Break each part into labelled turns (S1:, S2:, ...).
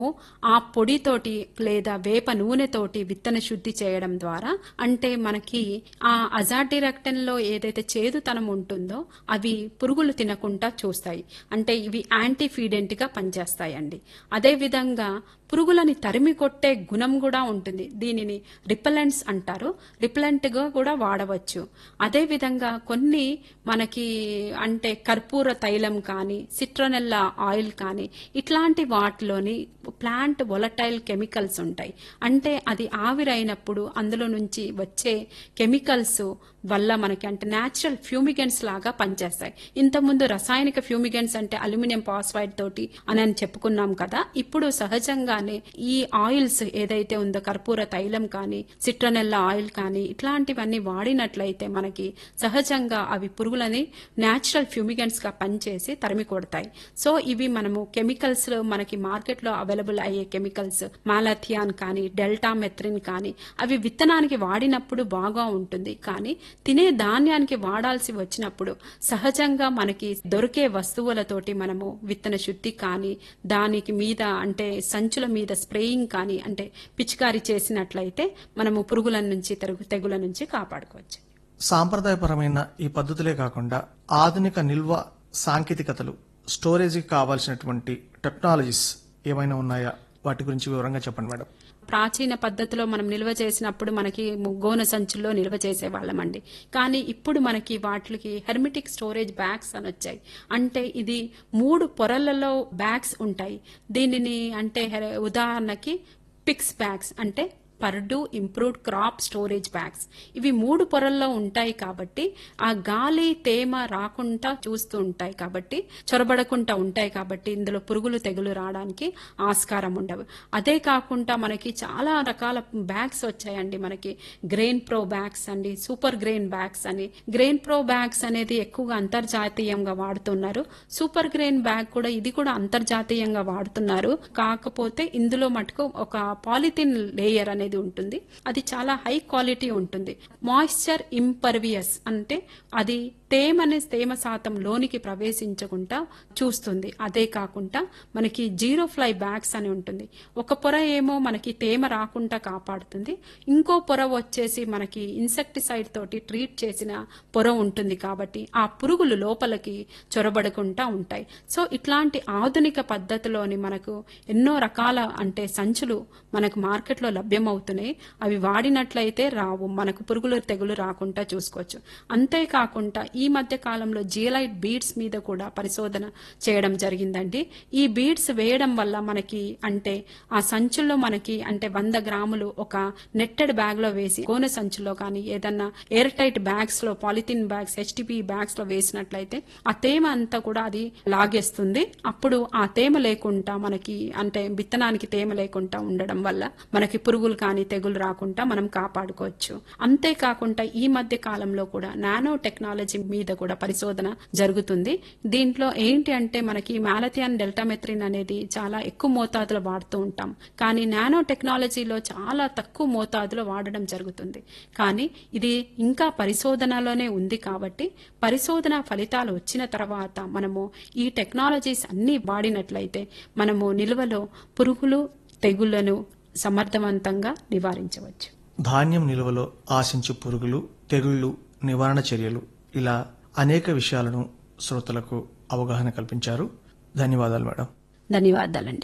S1: ఆ పొడితోటి లేదా వేప నూనెతోటి విత్తన శుద్ధి చేయడం ద్వారా అంటే మనకి ఆ అజాడిరక్టన్లో ఏదైతే చేదుతనం ఉంటుందో అవి పురుగులు తినకుండా చూస్తాయి అంటే ఇవి యాంటీ ఫీడెంట్ గా పనిచేస్తాయండి అదేవిధంగా పురుగులని తరిమి కొట్టే గుణం కూడా ఉంటుంది దీనిని రిపెలెంట్స్ అంటారు రిపెలెంట్ గా కూడా వాడవచ్చు అదేవిధంగా కొన్ని మనకి అంటే కర్పూర తైలం కానీ సిట్రోనెల్లా ఆయిల్ కానీ ఇట్లాంటి వాటిలోని ప్లాంట్ వొలటైల్ కెమికల్స్ ఉంటాయి అంటే అది ఆవిరైనప్పుడు అందులో నుంచి వచ్చే కెమికల్స్ వల్ల మనకి అంటే న్యాచురల్ ఫ్యూమిగెంట్స్ లాగా పనిచేస్తాయి ఇంతకుముందు రసాయనిక ఫ్యూమిగెంట్స్ అంటే అల్యూమినియం పాస్ఫైడ్ తోటి అని అని చెప్పుకున్నాం కదా ఇప్పుడు సహజంగానే ఈ ఆయిల్స్ ఏదైతే ఉందో కర్పూర తైలం కానీ సిట్రనెల్లా ఆయిల్ కానీ ఇట్లాంటివన్నీ వాడినట్లయితే మనకి సహజంగా అవి పురుగులని న్యాచురల్ ఫ్యూమిగెంట్స్ గా పనిచేసి తరిమి కొడతాయి సో ఇవి మనము కెమికల్స్ లో మనకి మార్కెట్ లో అవైలబుల్ అయ్యే కెమికల్స్ మాలాథియాన్ కానీ డెల్టా మెథ్రిన్ కానీ అవి విత్తనానికి వాడినప్పుడు బాగా ఉంటుంది కానీ తినే ధాన్యానికి వాడాల్సి వచ్చినప్పుడు సహజంగా మనకి దొరికే వస్తువులతోటి మనము విత్తన శుద్ధి కానీ దానికి మీద అంటే సంచుల మీద స్ప్రేయింగ్ కానీ అంటే పిచికారీ చేసినట్లయితే మనము పురుగుల నుంచి తెరుగు తెగుల నుంచి కాపాడుకోవచ్చు
S2: సాంప్రదాయపరమైన ఈ పద్ధతులే కాకుండా ఆధునిక నిల్వ సాంకేతికతలు స్టోరేజీకి కావాల్సినటువంటి టెక్నాలజీస్ ఏమైనా ఉన్నాయా వాటి గురించి వివరంగా చెప్పండి మేడం
S1: ప్రాచీన పద్ధతిలో మనం నిల్వ చేసినప్పుడు మనకి గోనె సంచుల్లో నిల్వ చేసేవాళ్ళమండి కానీ ఇప్పుడు మనకి వాటికి హెర్మిటిక్ స్టోరేజ్ బ్యాగ్స్ అని వచ్చాయి అంటే ఇది మూడు పొరలలో బ్యాగ్స్ ఉంటాయి దీనిని అంటే హె- ఉదాహరణకి పిక్స్ బ్యాగ్స్ అంటే Purdue improved crop storage bags ఇవి మూడు పొరల్లో ఉంటాయి కాబట్టి ఆ గాలి తేమ రాకుండా చూస్తూ ఉంటాయి కాబట్టి చొరబడకుండా ఉంటాయి కాబట్టి ఇందులో పురుగులు తెగులు రావడానికి ఆస్కారం ఉండవు అదే కాకుండా మనకి చాలా రకాల బ్యాగ్స్ వచ్చాయండి మనకి గ్రెయిన్ ప్రో బ్యాగ్స్ అండి సూపర్ గ్రెయిన్ బ్యాగ్స్ అని గ్రెయిన్ ప్రో బ్యాగ్స్ అనేది ఎక్కువగా అంతర్జాతీయంగా వాడుతున్నారు సూపర్ గ్రెయిన్ బ్యాగ్ కూడా ఇది కూడా అంతర్జాతీయంగా వాడుతున్నారు కాకపోతే ఇందులో మటుకు ఒక పాలిథిన్ లేయర్ అనేది ఉంటుంది అది చాలా హై క్వాలిటీ ఉంటుంది మాయిశ్చర్ ఇంపర్వియస్ అంటే అది తేమని తేమ శాతం లోనికి ప్రవేశించకుండా చూస్తుంది అదే కాకుండా మనకి జీరో ఫ్లై బ్యాగ్స్ అని ఉంటుంది ఒక పొర ఏమో మనకి తేమ రాకుండా కాపాడుతుంది ఇంకో పొర వచ్చేసి మనకి ఇన్సెక్టిసైడ్ తోటి ట్రీట్ చేసిన పొర ఉంటుంది కాబట్టి ఆ పురుగులు లోపలికి చొరబడకుండా ఉంటాయి సో ఇట్లాంటి ఆధునిక పద్ధతిలోని మనకు ఎన్నో రకాల అంటే సంచులు మనకు మార్కెట్లో లభ్యమవుతున్నాయి అవి వాడినట్లయితే రావు మనకు పురుగులు తెగులు రాకుండా చూసుకోవచ్చు అంతేకాకుండా ఈ మధ్య కాలంలో జియలైట్ బీడ్స్ మీద కూడా పరిశోధన చేయడం జరిగిందండి ఈ బీడ్స్ వేయడం వల్ల మనకి అంటే ఆ సంచుల్లో మనకి అంటే వంద గ్రాములు ఒక నెట్టెడ్ బ్యాగ్ లో వేసి గోనె సంచుల్లో కానీ ఏదన్నా ఎయిర్ టైట్ బ్యాగ్స్ లో పాలిథిన్ బ్యాగ్స్ హెచ్టిపి బ్యాగ్స్ లో వేసినట్లయితే ఆ తేమ అంతా కూడా అది లాగేస్తుంది అప్పుడు ఆ తేమ లేకుండా మనకి అంటే విత్తనానికి తేమ లేకుండా ఉండడం వల్ల మనకి పురుగులు కానీ తెగులు రాకుండా మనం కాపాడుకోవచ్చు అంతేకాకుండా ఈ మధ్య కాలంలో కూడా నానో టెక్నాలజీ మీద కూడా పరిశోధన జరుగుతుంది దీంట్లో ఏంటి అంటే మనకి మ్యాలథియాన్ డెల్టామెథ్రిన్ అనేది చాలా ఎక్కువ మోతాదులో వాడుతూ ఉంటాం కానీ నానో టెక్నాలజీలో చాలా తక్కువ మోతాదులో వాడడం జరుగుతుంది కానీ ఇది ఇంకా పరిశోధనలోనే ఉంది కాబట్టి పరిశోధన ఫలితాలు వచ్చిన తర్వాత మనము ఈ టెక్నాలజీస్ అన్ని వాడినట్లయితే మనము నిల్వలో పురుగులు తెగుళ్లను సమర్థవంతంగా నివారించవచ్చు
S2: ధాన్యం నిల్వలో ఆశించు పురుగులు తెగుళ్లు నివారణ చర్యలు ఇలా అనేక విషయాలను శ్రోతలకు అవగాహన కల్పించారు ధన్యవాదాలు మేడం
S1: ధన్యవాదాలండి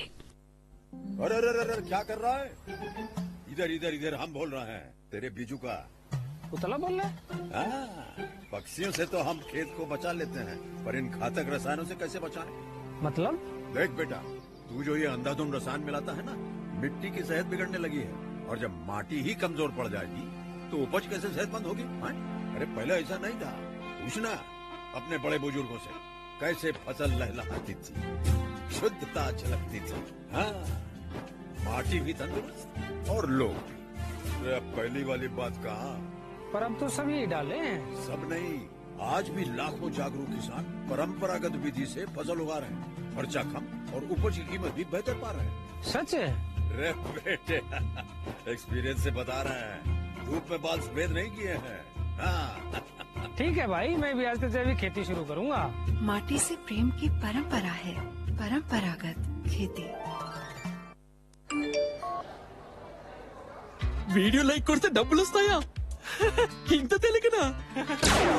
S3: अरे अरे अरे अरे, क्या कर रहा है इधर इधर इधर हम बोल रहे हैं तेरे बीजू का
S4: उतला बोल रहा है
S3: हाँ, पक्षियों से तो हम खेत को बचा लेते हैं पर इन घातक रसायनों से कैसे बचाएं?
S4: मतलब
S3: देख बेटा तू जो ये अंधाधुंध रसायन मिलाता है ना मिट्टी की सेहत बिगड़ने लगी है और जब माटी ही कमजोर पड़ जाएगी तो उपज कैसे सेहतमंद होगी हाँ? अरे पहले ऐसा नहीं था पूछना अपने बड़े बुजुर्गों से कैसे फसल लहलहाती थी शुद्धता झलकती थी हाँ माटी भी तंदुरुस्त और लोग भी। अरे अब पहली वाली बात कहा
S4: पर अब तो सभी डाले हैं
S3: सब नहीं आज भी लाखों जागरूक किसान परंपरागत विधि से फसल उगा रहे हैं खर्चा कम और उपज की कीमत भी बेहतर पा रहे हैं
S4: सच है
S3: रे बेटे एक्सपीरियंस से बता रहे हैं धूप में बाल सफेद नहीं किए हैं हाँ
S4: ठीक है भाई मैं भी आज से जैविक खेती शुरू करूंगा
S5: माटी से प्रेम की परंपरा है परंपरागत खेती వీడియో లైక్ కొడితే డబ్బులు వస్తాయా ఇంత తెలియకనా